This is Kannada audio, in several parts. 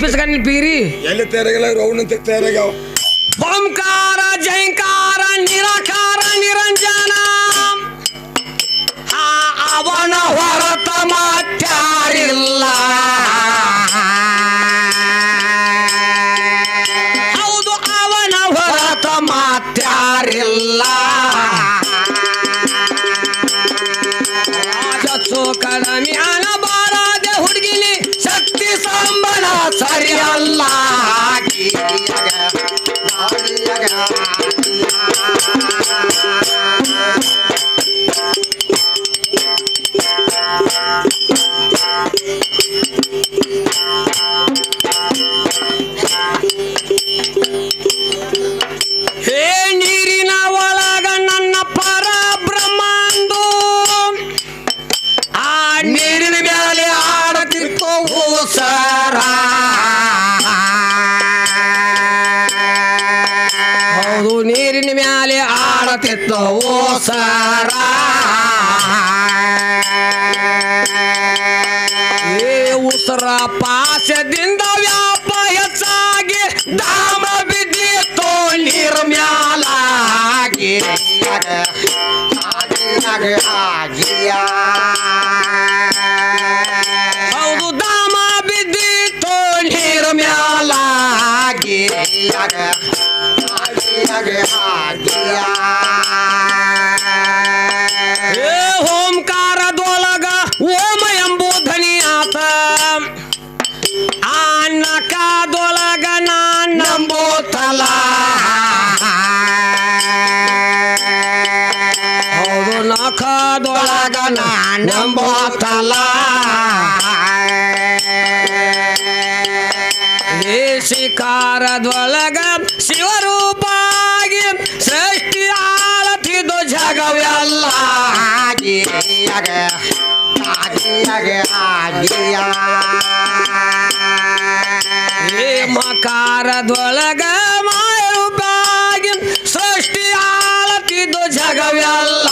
ಪಿಸ್ಕ ನಿನ್ ಪೀರಿ ಎಲ್ಲಿ ತಯಾರಾಗಿಲ್ಲ ರೌಂಡ್ ತಯಾರಾಗ್ಯಾವ ಓಂಕಾರ ಜೈಂಕಾರ ನಿರಾಕಾರ ನಿರಂಜನ ಆ ಅವನ ಹೊರತ ಮಾತ್ಯಾರಿಲ್ಲ ಹೌದು ಅವನ ಹೊರತ ಮಾತ್ಯಾರಿಲ್ಲ ರಾಜಸು ಕಡಮಿ ಬಾರದೆ ಹುಡುಗಿನಿ ಶಕ್ತಿ ಸಂಬಳ ಸರಿಯಲ್ಲ ಹೇ ನೀರಿನ ಒಳಗ ನನ್ನ ಪರ ಬ್ರಹ್ಮಾಂಡು ಆ ನೀರಿನ ಮೇಲೆ ಆಡತಿತ್ತು ಸರ ಹೌದು ನೀರಿನ ಮೇಲೆ ಆಡತಿತ್ತು ಸರ ಏ ಉಸರ ಪಾಶದಿಂದ ವ್ಯಾಪ ಹೆಚ್ಚಾಗಿ ದಾಮ ಬಿದ್ದಿತ್ತು ನೀರ ಮ್ಯಾಲಾಗಿ ಹೌದು ದಾಮ ಬಿದ್ದಿತ್ತು ನೀರ ಮ್ಯಾಲಾಗಿ ಏ ಓಂಕಾರದೊಳಗ ಓಮ ಎಂಬುಧನಿ ಆತ ಆ ನಕಾದೊಳಗ ನಾನ್ ನಂಬೋತಲ ಹೌದು ನಖದೊಳಗ ನಾನ್ ನಂಬೋತಲ ಏ ಶಿಕಾರದೊಳಗ ಶಿವರೂಪಾಗಿ ಸೃಷ್ಟಿ ಆಳತಿದ್ದು ಜಗವೆಲ್ಲ ಏ ಮಕಾರದೊಳಗ ಮಾಯರೂಪಾಗಿ ಸೃಷ್ಟಿ ಆಳತಿದ್ದು ಜಗವೆಲ್ಲ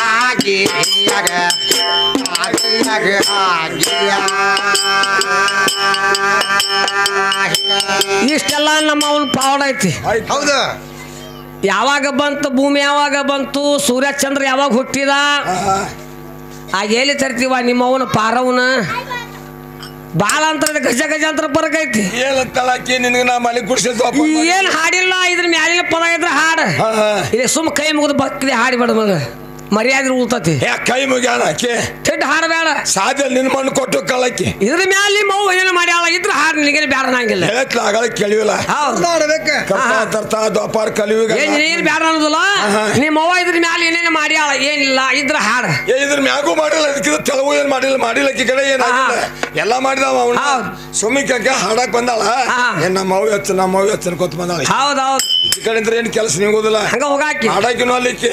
ಇಷ್ಟೆಲ್ಲ ನಮ್ಮ ಅವನ್ ಪಾವಡ ಐತಿ ಹೌದು ಯಾವಾಗ ಬಂತು ಭೂಮಿ ಯಾವಾಗ ಬಂತು ಸೂರ್ಯ ಚಂದ್ರ ಯಾವಾಗ ಹುಟ್ಟಿದ ಆ ಎಲ್ಲಿ ತರ್ತೀವ ನಿಮ್ಮ ಅವನ ಪಾರವನ ಬಾಳ ಅಂತರ ಗಜ ಗಜ ಅಂತರ ಬರಕ್ ಐತಿ ಏನಂತಳಾಕಿ ನಿನಗೆ ನಾ ಮಲಿ ಕುಡ್ಸಿದ್ದು ಏನ್ ಹಾಡಿಲ್ಲ ಇದ್ರ ಮ್ಯಾಲಿನ ಪದ ಇದ್ರ ಹಾಡ ಹಾ ಹಾ ಇಲ್ಲಿ ಸುಮ್ಮ ಕೈ ಮುಗಿದು ಬಕ್ಕಿದೆ ಹಾಡಿಬೇಡ ಮಗ ಮರ್ಯಾದೆ ಉಳ್ತತಿ ಏ ಕೈ ಮುಗ್ಯಾನ ಆಕೆ ತಿಡ್ ಹಾಡಬೇಡ ಸಾಧ್ಯ ನಿನ್ ಮಣ್ಣು ಕೊಟ್ಟು ಕಳಕಿ ಇದ್ರ ಮ್ಯಾಲ ನಿಮ್ಮ ಅವ್ವ ಏನು ಮಾಡ್ಯಾಳ ಇದ್ರ ಹಾಡು ನಿನಗೆ ಬ್ಯಾಡ ನಂಗಿಲ್ಲ ಹೇಳತ್ಲ ಆಗಲ್ಲ ಕೇಳಿವಿಲ್ಲ ಹೌದು ನೋಡ್ಬೇಕ ಕರ್ತ ತರ್ತ ದ್ವಾಪಾರ ಕಲಿಯುಗ ಏನ್ ನೀನ್ ಬ್ಯಾಡ ಅನ್ನೋದಿಲ್ಲ ಆಹಾ. ನಿಮ್ಮ ಅವ್ವ ಇದ್ರ ಮ್ಯಾಲ ಏನೇನು ಮಾಡ್ಯಾಳ ಏನಿಲ್ಲ ಇದ್ರ ಹಾಡ ಏ ಇದ್ರ ಮ್ಯಾಗೂ ಮಾಡಿಲ್ಲ ಅದಕ್ಕಿಂತ ತೆಲುಗು ಏನ್ ಮಾಡಿಲ್ಲ ಮಾಡಿಲ್ಲ ಈ ಕಡೆ ಏನಾಗಿಲ್ಲ ಎಲ್ಲ ಮಾಡಿದವ ಅವನು ಹೌದ್. ಸುಮ್ಮಿಕ ಹಾಡಕ್ ಬಂದಾಳ ಹಾ. ಏನ್ ನಮ್ಮ ಅವ್ವ ಹಚ್ಚ ನಮ್ಮ ಅವ್ವ ಹಚ್ಚ ಅನ್ಕೋತ ಬಂದಾಳ ಹೌದ್ ಹೌದ್ ಈ ಕಡೆ ಅಂದ್ರೆ ಏನ್ ಕೆಲಸ ನಿಗೋದಿಲ್ಲ ಹಂಗ ಹೋಗಾಕಿ ಹಾಡಾಕಿನೂ ಅಲ್ಲಿಕ್ಕೆ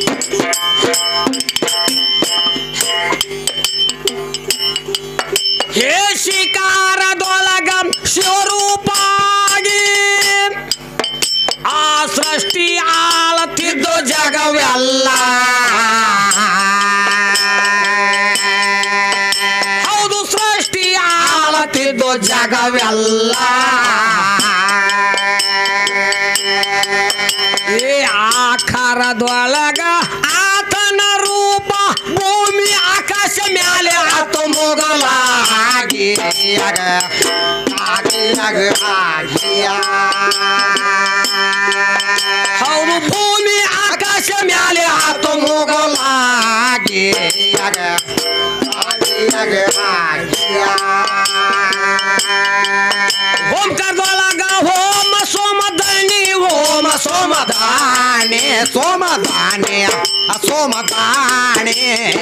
ಹೇ ಶಿಕಾರದೊಳಗ ಶಿವರೂಪಾಗಿ ಆ ಸೃಷ್ಟಿ ಆಳತಿದ್ದು ಜಗವೆಲ್ಲ ಹೌದು ಸೃಷ್ಟಿ ಆಳತಿದ್ದು ಜಗವೆಲ್ಲ ಏ ಆಕಾರದೊಳಗ ಆತನ ರೂಪ ಭೂಮಿ ಆಕಾಶ ಮ್ಯಾಲೆ ಆತು ಮೊಗಲಾಗಿ ಹೌದು ಭೂಮಿ ಆಕಾಶ ಮ್ಯಾಲೆ ಆತು ಮೊಗಲಾಗಿ ಓಂಕಾರದೊಳಗ ಹೋಮ ಸೋಮದನಿ ಹೋಮ ಸೋಮದಾನೆ ಸೋಮದಾನೆ ಸೋಮದಾನೆ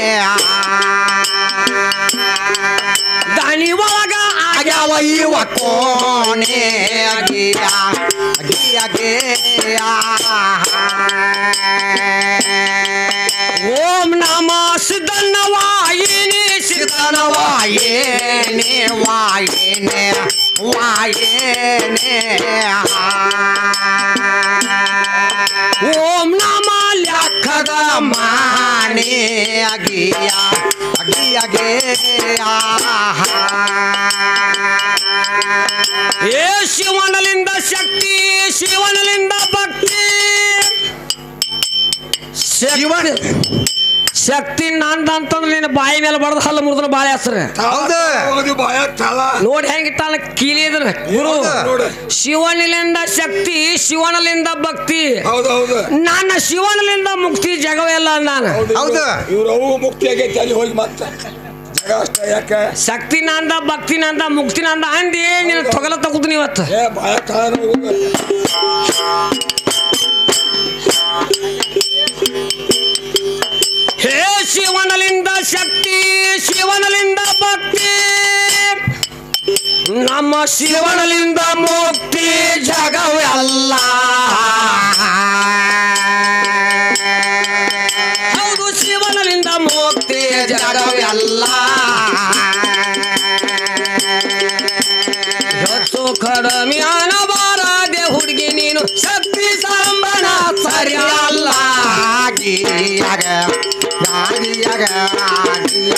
ದಾನಿ ಒಳಗ ಆಗ್ಯಾವ ಇವ ಕೋಣೆ ಅಗಿಯ ಅಗಿಯ ಗೆಯ ಓಂ ನಮ ಸಿದ್ಧನ ವಾಯಿನಿ ಸಿದ್ಧನ ವಾಯೇನೆ ವಾಯೇನೆ ವಾಯೇನೆ ಓಂ ನಮ ಲೆಕ್ಕದ ಮಾನೆ ಅಗಿಯ ಅಗಿಯ ಗೆಯ ಶಿವನ್ ಶಕ್ತಿ ನಂದ ಅಂತಂದ್ರೆ ನಿನ್ನ ಬಾಯಿ ಮೇಲೆ ಬಡದ ಹಲ್ಲು ಮುರಿದ್ರ ಬಾಳೆ ಹೆಸರು ಹೌದು. ಹೋಗೋದು ಬಾಯ ತಳ ನೋಡಿ ಹೆಂಗಿಟ್ಟಾನ ಕೀಲಿದ್ರ ಗುರು ಹೌದು. ನೋಡು ಶಿವನಿಲಿಂದ ಶಕ್ತಿ ಶಿವನಲಿಂದ ಭಕ್ತಿ ಹೌದು ಹೌದು ನನ್ನ ಶಿವನಲಿಂದ ಮುಕ್ತಿ ಜಗವೆಲ್ಲ ನಾನು ಹೌದು. ಇವ್ರು ಅವು ಮುಕ್ತಿ ಆಗೈತಿ ಅಲ್ಲಿ ಹೋಗಿ ಮತ್ತೆ ಜಗ ಅಷ್ಟ ಯಾಕೆ ಶಕ್ತಿ ನಂದ ಭಕ್ತಿ ನಂದ ಮುಕ್ತಿ ನಂದ ಅಂದಿ ನಿನ್ನ ತೊಗಲ ತಗುತ್ತೀನಿ ಇವತ್ತು ಏ ಬಾಯ ತಳ ಹೋಗು ಹೇ ಶಿವನಲಿಂದ ಶಕ್ತಿ ಶಿವನಲಿಂದ ಭಕ್ತಿ ನಮ್ಮ ಶಿವನಲಿಂದ ಮುಕ್ತಿ ಜಗವೆಲ್ಲ ಹೌದು ಶಿವನಲಿಂದ ಮುಕ್ತಿ ಜಗವೆಲ್ಲ ಹೆಚ್ಚು ಕಡಿಮೆ ಅನಬಾರದೆ ಹುಡುಗಿ ನೀನು ಶಕ್ತಿ ಸಂಬಣ ಸರಿಯಲ್ಲ ಆಗಿಯಾಗ ಆಗಿಯಾಗ ಆಗಿಯಾ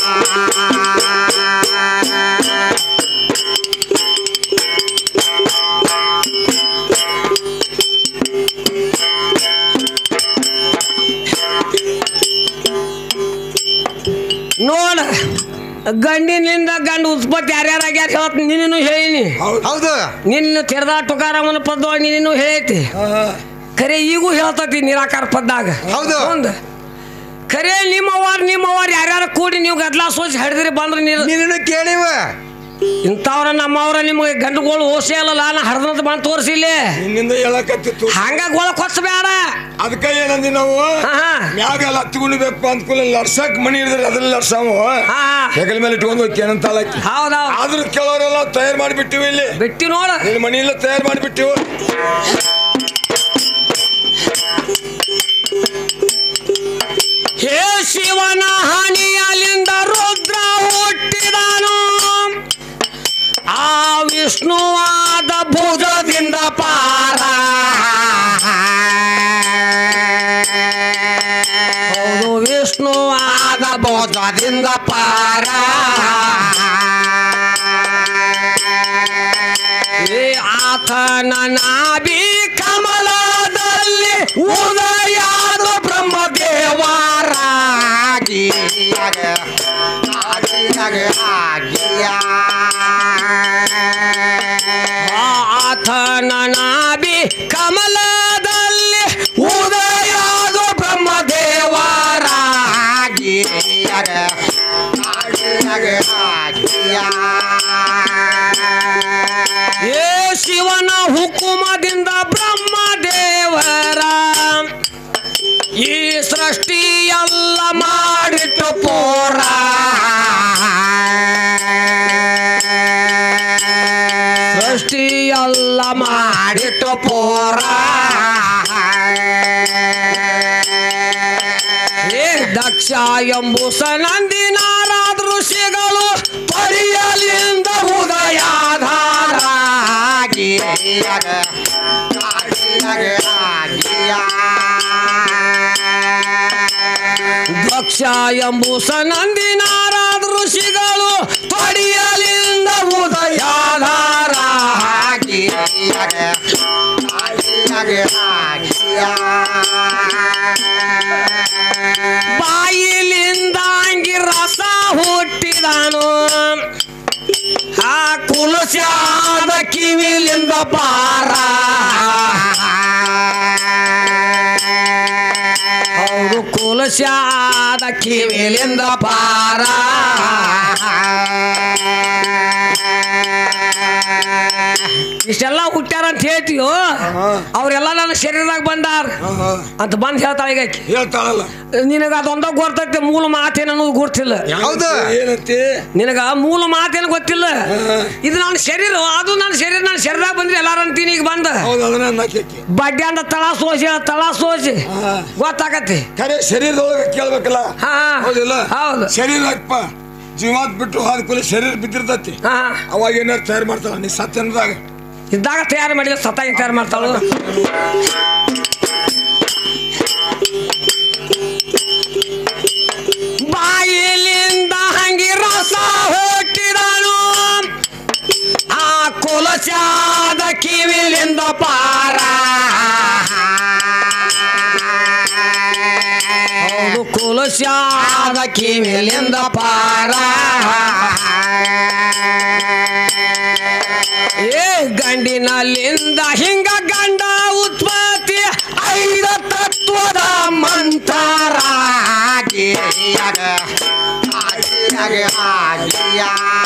ನೋಡ ಗಂಡಿನಿಂದ ಗಂಡು ಉತ್ಪತ್ತಿ ಯಾರ್ಯಾರಾಗ್ಯಾರ ಹೇಳತ್ ನೀನು ಹೇಳಿನಿ ಹೌದು ಹೌದು ನಿನ್ನ ತೆರೆದ ಟುಕಾರಮ್ಮನ ಪದವಾಗಿ ನೀನು ಹೇಳೈತಿ ಹಾ, ಹಾ. ಖರೆ ಈಗೂ ಹೇಳ್ತತಿ ನಿರಾಕಾರ ಪದ್ದಾಗ ಹೌದು. ಹೌದು ಖರೆ ನಿಮ್ಮವ್ವಾರ ನಿಮ್ಮವ್ವಾರ ಯಾರ್ಯಾರ ಕೂಡಿ ನೀವು ಗದ್ಲಾ ಸೋಸಿ ಹಡಿದ್ರಿ ಬಂದ್ರೆ ನೀವು ನೀನು ಕೇಳಿವ ಇಂಥವ್ರ ನಮ್ಮವ್ರ ನಿಮ್ಗೆ ಗಂಡುಗಳು ಓಸೆ ಅಲ್ಲಲ್ಲ ನಾ ಹಡ್ದಂತ ಬಂದು ತೋರಿಸಿಲ್ಲ ನಿನ್ನಿಂದ ಹೇಳಕತ್ತಿತ್ತು ಹಂಗ ಗೋಳ ಕೊಚ್ಚಬೇಡ ಅದಕ್ಕ ಏನಂದಿ ನಾವು ಹಾ ಹಾ ಮ್ಯಾಗ ಎಲ್ಲ ಹತ್ಕೊಳ್ಬೇಕು ಅಂದ್ಕೂಲ ಲಡ್ಸಕ್ ಮನಿ ಹಿಡಿದ್ರೆ ಅದ್ರಲ್ಲಿ ಲಡ್ಸಾವು ಹಾ ಹೆಗಲ ಮೇಲೆ ಇಟ್ಕೊಂಡು ಹೋಗಿ ಏನಂತ ಅಲಕ್ಕಿ ಹೌದೌದು ಆದ್ರೂ ಕೆಲವರೆಲ್ಲ ತಯಾರು ಮಾಡಿಬಿಟ್ಟಿವಿ ಇಲ್ಲಿ ಬಿಟ್ಟಿ ನೋಡ ನಿನ್ನ ಮನೆಯಲ್ಲ ತಯಾರು ಮಾಡಿಬಿಟ್ಟಿವು ಹೇ ಶಿವನ ಹಣಿಯಲಿಂದ ರುದ್ರ ಹುಟ್ಟಿದನು ಆ ವಿಷ್ಣುವಾದ ಭುಜದಿಂದ ಪಾರ ಹೌದು ವಿಷ್ಣುವಾದ ಭುಜದಿಂದ ಪಾರ ಏ ಆತನ ನಾಭಿ ಕಮಲದಲ್ಲಿ ಉದಯಾದ ಬ್ರಹ್ಮದೇವರ ಆಗಿಯಾಗ ಆಗಿಯಾಗ ಆಗಿಯಾ ಆತನ ನಾಭಿ ಕಮಲದಲ್ಲಿ ಉದಯಾದ ಬ್ರಹ್ಮದೇವರ ಆಗಿಯಾಗ ಆಗಿಯಾಗ ಆಗಿಯಾ ಏ ಶಿವನ ಹುಕುಮದಿಂದ ಬ್ರಹ್ಮದೇವರ ಈ ಸೃಷ್ಟಿ ಎಲ್ಲ ಮಾಡಿಟ್ಟು ಪೋರ ಸೃಷ್ಟಿ ಎಲ್ಲ ಮಾಡಿಟ್ಟು ಪೋರ ಏ ದಕ್ಷ ಎಂಬುಸ ನಂದಿನಾರಾದ ಋಷಿಗಳು ಪರಿಯಲಿಂದ ಉದಯಾಧಾರ ಆಗಿಯಾಗ ಆಗಿಯಾಗ ಆಗಿಯಾ ದಕ್ಷ ಎಂಬುಸ ನಂದಿನಾರಾದ ಋಷಿಗಳು ಪಡಿಯಲಿಂದ ಉದಯಾಧಾರ ಆಗಿಯಾಗ ಆಗಿಯಾಗ ಆಗಿಯಾ ಬಾಯಿಲಿಂದ ಅಂಗಿ ರಸ ಹುಟ್ಟಿದನು ಆ ಕುಲಸ್ಯಾದ ಕಿವಿಲಿಂದ ಪಾರ ಹೌದು ಕುಲಸ್ಯಾದ ಕಿವಿಲಿಂದ ಪಾರ ಇಷ್ಟೆಲ್ಲ ಹುಟ್ಟ್ಯಾರ ಅಂತ ಹೇಳ್ತೀಯೋ ಅವ್ರೆಲ್ಲ ನನ್ನ ಶರೀರದಾಗ ಬಂದಾರ ಅಂತ ಬಂದ್ ಹೇಳ್ತಾಳ ಈಗ ಆಕಿ. ಹೇಳ್ತಾಳಲ್ಲ ನಿನಗ ಅದೊಂದ ಗೊತ್ತೈತೆ ಮೂಲ ಮಾತೇನು ಅನ್ನೋದು ಗೊತ್ತಿಲ್ಲ ಹೌದು. ಏನಂತಿ ನಿನಗ ಮೂಲ ಮಾತೇನು ಗೊತ್ತಿಲ್ಲ ಇದು ನನ್ನ ಶರೀರ ಅದು ನನ್ನ ಶರೀರ ನನ್ನ ಶರೀರದಾಗ ಬಂದ್ರೆ ಎಲ್ಲಾರು ಅಂತೀನಿ ಈಗ ಬಂದ ಹೌದು ಅದನ್ನ ಅನ್ನಕ್ಕೆ ಬಡ್ಡೆ ಅಂದ ತಳ ಸೋಸಿ ತಳ ಸೋಸಿ ಹಾ. ಗೊತ್ತಾಗತ್ತೆ ಖರೆ ಶರೀರದೊಳಗೆ ಕೇಳ್ಬೇಕಲ್ಲ ಹಾ ಹೌದಿಲ್ಲ ಹೌದು ಶರೀರಪ್ಪ ಜೀವಾತ್ ಬಿಟ್ಟು ಹಾದ ಕೂಲಿ ಶರೀರ ಬಿದ್ದಿರ್ತತಿ ಹಾ ಅವಾಗ ಏನಾರು ತಯಾರು ಮಾಡ್ತಾಳ ನೀ ಸತ್ಯನದಾಗ ಇದ್ದಾಗ ತಯಾರು ಮಾಡಿಲ್ಲ ಸತ್ತಾಗಿ ತಯಾರು ಮಾಡ್ತಾಳು ಬಾಯಿಲಿಂದ ಹಂಗಿ ರಸ ಹುಟ್ಟಿದನು ಆ ಕುಲಚಾದ ಕಿವಿಲಿಂದ ಪಾರ ಮನುಷ್ಯ ಕಿವಿಲಿಂದ ಪಾರ ಏ ಗಂಡಿನಲ್ಲಿಂದ ಹಿಂಗ ಗಂಡ ಉತ್ಪತ್ತಿ ಐದ ತತ್ವದ ಮಂತರ ಆಗಿಯಾಗ ಆಗಿಯಾಗ ಆಗಿಯ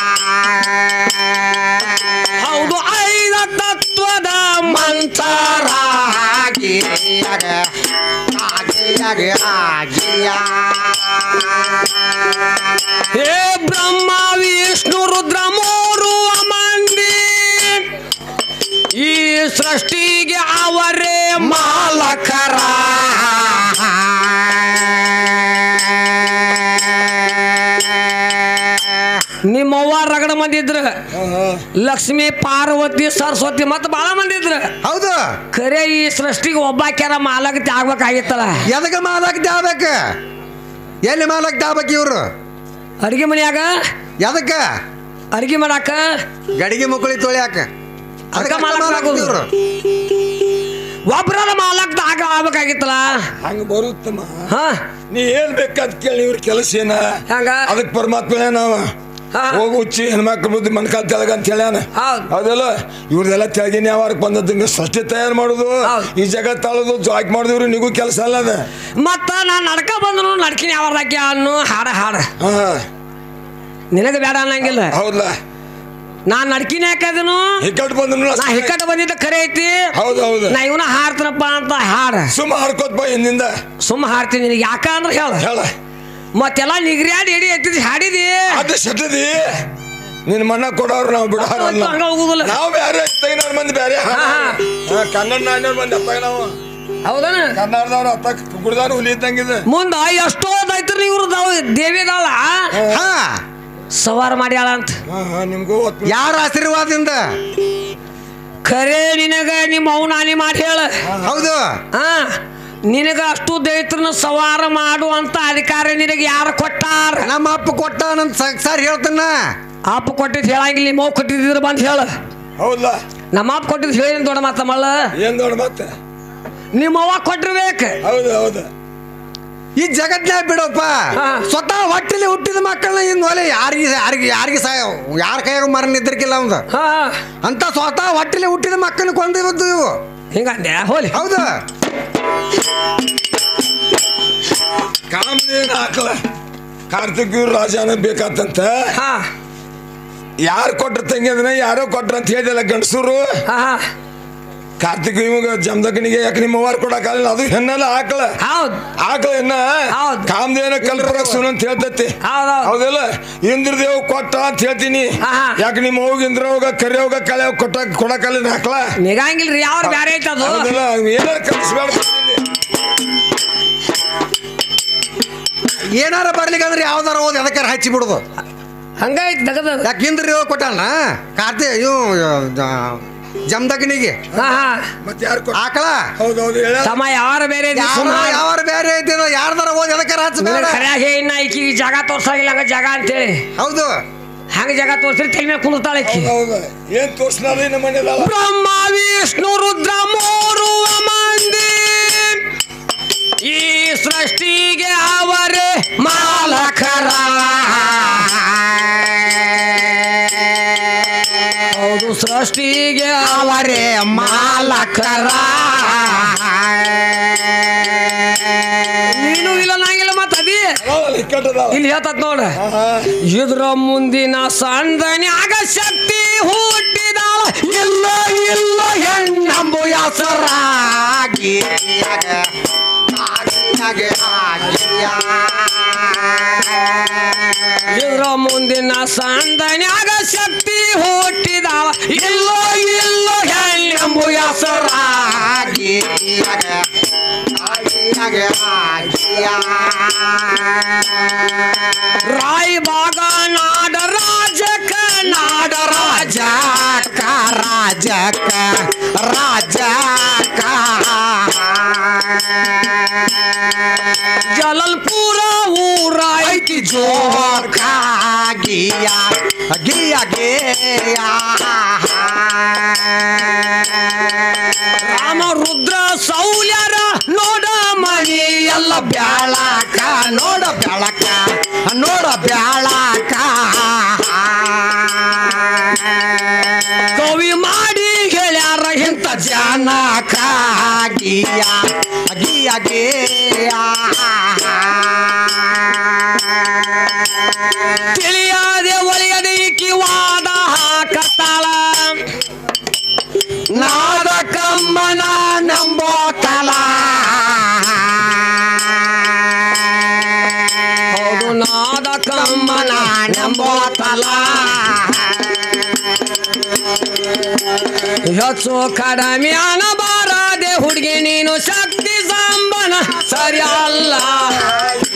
ಹೌದು ಐದ ತತ್ವದ ಮಂತರ ಆಗಿಯಾಗ ಆಗಿಯಾಗ ಆಗಿಯ ಹೇ ಬ್ರಹ್ಮ ವಿಷ್ಣು ರುದ್ರ ಮೂರು ಮಂದಿ ಈ ಸೃಷ್ಟಿಗೆ ಅವರೇ ಮಾಲಕರ ನಿಮ್ಮವ್ವ ರಗಡ ಮಂದಿ ಇದ್ರ ಲಕ್ಷ್ಮಿ ಪಾರ್ವತಿ ಸರಸ್ವತಿ ಮತ್ತು ಬಹಳ ಮಂದಿ ಇದ್ರ ಹೌದು ಖರೆ ಈ ಸೃಷ್ಟಿಗೆ ಒಬ್ಬಾಕ್ಯಾರ ಮಾಲಕತೆ ಆಗ್ಬೇಕಾಗಿತ್ತಲ್ಲ ಎದಕ್ಕೆ ಮಾಲಕ್ ದಾಬೇಕ ಎಲ್ಲಿ ಮಾಲಕ್ ದಾಬೇಕ ಇವ್ರು ಅಡಿಗೆ ಮನ್ಯಾಗ ಎದಕ್ಕ ಅಡಿಗೆ ಮಾಡಾಕ ಗಡಿಗೆ ಮುಕ್ಕಳಿ ತೊಳ್ಯಾಕ ಅದಕ್ಕ ಮಾಲಕ್ ಆಗೋದು. ಇವ್ರು ಒಬ್ಬರ ಮಾಲಕ್ ಆಗ ಆಗ್ಬೇಕಾಗಿತ್ತಲ್ಲ ಹಂಗ ಬರುತ್ತಮ್ಮ ಹಾ ನೀ ಏನ್ ಬೇಕಾದ್ ಕೇಳಿ ಇವ್ರ ಕೆಲಸ ಏನ ಹಂಗ ಅದಕ್ ಪರಮಾತ್ಮನೇ ನಾವ ಹಾ. ಹೋಗಿ ಹುಚ್ಚಿ ಹೆಣ್ಮಕ್ಳು ಬುದ್ಧಿ ಮನ್ಕಾಲ್ ತೆಳಗ ಅಂತ ಹೇಳ್ಯಾನ ಹೌದ್. ಹೌದಲ್ಲ ಇವ್ರದೆಲ್ಲ ತೆಳಗಿನ ಯಾವಾರಕ್ಕೆ ಬಂದದ್ದು ಹಿಂಗ ಸೃಷ್ಟಿ ತಯಾರು ಮಾಡುದು ಹೌದ್. ಈ ಜಗತ್ ಆಳೋದು ಜಾಕ್ ಮಾಡಿದ್ರು ನಿಗೂ ಕೆಲಸ ಅಲ್ಲ ಅದ ಮತ್ತ ನಾನು ನಡ್ಕ ಬಂದನು ನಡ್ಕಿನ ಯಾವ್ದಾಕಿ ಅನ್ನು ಹಾಡ ಹಾಡ ಹಾ ನಿನಗ ಬೇಡ ಅನ್ನಂಗಿಲ್ಲ ಹೌದಲ್ಲ ನಾನ್ ನಡ್ಕಿನ ಯಾಕದನು ಹಿಕ್ಕಟ್ ಬಂದ್ರು ನಾ ಹಿಕ್ಕಟ ಬಂದಿದ್ದ ಖರೆ ಐತಿ ಹೌದು ಹೌದು ನಾ ಇವನ ಹಾಡ್ತನಪ್ಪ ಅಂತ ಹಾಡ ಸುಮ್ಮ ಹರ್ಕೋತ್ ಬಾ ಹಿಂದಿಂದ ಸುಮ್ಮ ಹಾಡ್ತೀನಿ ನಿನಗೆ ಯಾಕ ಅಂದ್ರೆ ಹೇಳ ಹೇಳ ಮತ್ತೆಲ್ಲ ನಿಗ್ರ್ಯಾಡಿ ಎಡಿ ಎತ್ತಿದ್ ಹಾಡಿದಿ ಅದು ಸಟ್ಟದಿ ನಿನ್ ಮಣ್ಣ ಕೊಡೋರು ನಾವು ಬಿಡೋರಲ್ಲ ಹಂಗ ಹೋಗುದಿಲ್ಲ ನಾವು ಬೇರೆ ತೈನವ್ರ ಮಂದಿ ಬೇರೆ ಹಾ, ಹಾ. ಹಾ, ಕನ್ನಡ ನಾಣ್ಯವ್ರ ಮಂದಿ ಅತ್ತಾಗ ನಾವು ಹೌದನ ಕನ್ನಡದವ್ರು ಅತ್ತ ಕುಡ್ದಾರು ಹುಲಿ ಇದ್ದಂಗಿದೆ ಮುಂದ ಎಷ್ಟೋ ದೈತ್ರಿ ಇವ್ರು ದೇವಿದಾಳ ಹಾ ಸವಾರ ಮಾಡ್ಯಾಳ ಅಂತ ಹಾ ಹಾ ನಿಮ್ಗೂ ಒತ್ತು ಯಾರ ಆಶೀರ್ವಾದದಿಂದ ಖರೆ ನಿನಗ ನಿಮ್ಮ ಅವನಾನಿ ಮಾಡಿ ಹೇಳ ಹೌದು ಆ ನಿನಗ ಅಷ್ಟು ದೈತ್ರನ ಸವಾರ ಮಾಡು ಅಂತ ಅಧಿಕಾರ ನಿನಗೆ ಯಾರು ಕೊಟ್ಟಾರ ನಮ್ಮ ಅಪ್ಪ ಕೊಟ್ಟ ನನ್ ಸರ್ ಹೇಳ್ತಾನ ಅಪ್ಪ ಕೊಟ್ಟಿದ್ ಹೇಳಂಗಿಲ್ಲ ನಿಮ್ಮ ಅವ್ವ ಕೊಟ್ಟಿದ್ರ ಬಂದ್ ಹೇಳ ಹೌದಲ್ಲ ನಮ್ಮ ಅಪ್ಪ ಕೊಟ್ಟಿದ್ ಹೇಳಿ ದೊಡ್ಡ ಮಾತ ಮಳ್ಳ ಏನ್ ದೊಡ್ಡ ಮತ್ತೆ ನಿಮ್ಮ ಅವ್ವ ಕೊಟ್ಟಿರ್ಬೇಕು ಹೌದು ಹೌದು ಈ ಜಗತ್ನ್ಯಾಗ ಬಿಡಪ್ಪ ಹಾ. ಸ್ವತಃ ಹೊಟ್ಟಿಲಿ ಹುಟ್ಟಿದ ಮಕ್ಕಳನ್ನ ಇನ್ನು ಒಲೆ ಯಾರಿಗೆ ಯಾರಿಗೆ ಯಾರಿಗೆ ಸಹ ಯಾರ ಕೈಯಾಗ ಮರಣ ನಿದ್ರಿಕಿಲ್ಲ ಅವಂದ ಹಾ ಅಂತ ಸ್ವತಃ ಹೊಟ್ಟಿಲಿ ಹುಟ್ಟಿದ ಮಕ್ಕಳನ್ನ ಕೊಂದಿರೋದು ಇವು ಹಿಂಗಂದೆ ಹೋಲಿ ಹೌದು ಕಾಮದೇನ ಹಾಕಲ ಕಾರ್ತಿಕ್ ಇವ್ರು ರಾಜ ಅನ್ನೋದ್ ಬೇಕಾತಂತ ಹಾ ಯಾರು ಕೊಟ್ರ ತಂಗಿ ಅದನ್ನ ಯಾರೋ ಕೊಟ್ರ ಅಂತ ಹೇಳಿದಲ್ಲ ಗಂಡಸರು ಹಾ ಹಾ ಕಾರ್ತಿಕ್ ಇವಾಗ ಜಮದಕನಿಗೆ ಯಾಕೆ ನಿಮ್ಮ ವಾರ ಕೊಡಕ್ಕಾಗಲ್ಲ ಅದು ಹೆಣ್ಣಲ್ಲ ಆಕಳ ಹೌದ್ ಆಕಳ ಹೆಣ್ಣ ಹೌದ್. ಕಾಮದೇನ ಕಲ್ಪರ ಸುನ್ ಅಂತ ಹೇಳ್ತತಿ ಹೌದ್ ಹೌದ್. ಹೌದಲ್ಲ ಇಂದ್ರದೇವ್ ಕೊಟ್ಟ ಅಂತ ಹೇಳ್ತೀನಿ ಹಾ, ಹಾ. ಯಾಕೆ ನಿಮ್ಮ ಹೋಗಿ ಇಂದ್ರ ಹೋಗ ಕರೆ ಹೋಗ ಕಳೆ ಹೋಗ ಕೊಟ್ಟ ಕೊಡಕಲ್ಲ ಹಾಕ್ಲ ನಿಗಂಗಿಲ್ರಿ ಯಾವ್ರ ಬ್ಯಾರೆ ಐತ ಅದು ಹೌದಲ್ಲ ಏನಾರ ಕಲಿಸ್ಬೇಡ ಏನಾರ ಬರ್ಲಿಕ್ಕೆ ಅಂದ್ರೆ ಯಾವ್ದಾರ ಓದಿ ಅದಕ್ಕಾರ ಹಚ್ಚಿ ಬಿಡುದು ಹಂಗೈತ್ ತಗದ ಯಾಕಿಂದ್ರಿ ಕೊಟ್ಟಾನ ಕಾರ್ತಿ ಇವು ಜಮ್ದಗ್ನಿಗೆ ಹಾ ಹಾ ಮತ್ತೆ ಯಾರು ಕೊಟ್ಟ ಆಕಳ ಹೌದೌದು ಹೇಳ ತಮ್ಮ ಯಾರ ಬೇರೆ ಐತಿ ಯಾವ ಸುಮ್ಮ ಯಾವ ಬೇರೆ ಐತಿ ಯಾರ್ದಾರ ಓದಿ ಅದಕ್ಕಾರ ಹಚ್ಚಬೇಡ ನಿನಗ್ ಕರ್ಯಾಗ ಏನ ಈಕಿ ಜಾಗ ತೋರ್ಸಾಗಿಲ್ಲ ಹಂಗ ಜಾಗ ಅಂತೇಳಿ ಹೌದು ಹಂಗ ಜಾಗ ತೋರ್ಸಿರಿ ತಲೆ ಮೇಲೆ ಕುಂದಿರ್ತಾಳೆ ಈಕಿ ಹೌದು ಏನ್ ತೋರ್ಸ್ನಾರ ನಮ್ಮ ಮನೇದಲ್ಲ ಬ್ರಹ್ಮ ವಿಷ್ಣು ರುದ್ರ ಮೂರು ಮಂದಿ ಈ ಸೃಷ್ಟಿಗೆ ಅವರೇ ಮಾಲಕರ ಹೌದು ಸೃಷ್ಟಿಗೆ ಅವರೇ ಮಾಲಕರ ನೀನು ಇಲ್ಲ ನಂಗಿಲ್ಲ ಮತ್ತ ಅದಿ ಇಕ್ಕಟ್ಟದ ಇಲ್ಲಿ ಹೇಳ್ತತ್ ನೋಡ ಇದ್ರ ಮುಂದಿನ ಸಂದನ್ಯಾಗ ಶಕ್ತಿ ಹುಟ್ಟಿದಾಳ ಇಲ್ಲ ಇಲ್ಲ ಹೆಣ್ಣಂಬು ಹೆಸರ ಆಗಿಯಾಗ ಆಗಿಯಾಗ ಆಗಿಯ ಇದ್ರ ಮುಂದಿನ ಸಂದನ್ಯಾಗ ಶಕ್ತಿ ಹುಟ್ಟಿದಾಳ ಇಲ್ಲ ಇಲ್ಲ ಹೆಣ್ಣಂಬು ಹೆಸರ ಆಗಿಯಾಗ ಆಗಿಯಾಗ ಆಗಿಯ ರಾಯ್ ಬಾಗ ನಾಡ ರಾಜಕ ನಾಡ ರಾಜಕ ರಾಜಕ ರಾಜಕ ಜಲಲ್ಪುರ ಊರ ಐತಿ ಜೋಕ ಗಿಯ ಗಿಯ ಗಿಯ ರಾಮ ರುದ್ರ ಸೌಲ್ಯರ ನೋಡ ಮನಿ ಎಲ್ಲ ಬ್ಯಾಳಕ ನೋಡ ಬ್ಯಾಳಕ ನೋಡ ಬ್ಯಾಳಕ ಕವಿ ಮಾಡಿ ಹೇಳ್ಯಾರ ಇಂಥ ಜನಕ ಗಿಯ ಗಿಯ ಗಿಯ ತಿಳಿಯಾದೆ ಒಲಿಯದೆ ಈಕಿ ವಾದ ಹಾಕತ್ತಾಳ ನಾದ ಕಮ್ಮನ ನಂಬೋ ಕಲ ಹೌದು ನಾದ ಕಮ್ಮನ ಕಮ್ಮನ ನಂಬೋ ತಲ ಹೆಚ್ಚು ಕಡಿಮೆ ಅನಬಾರದೆ ಹುಡುಗಿ ನೀನು ಶಕ್ತಿ ಸಂಬನ ಸರಿ ಅಲ್ಲ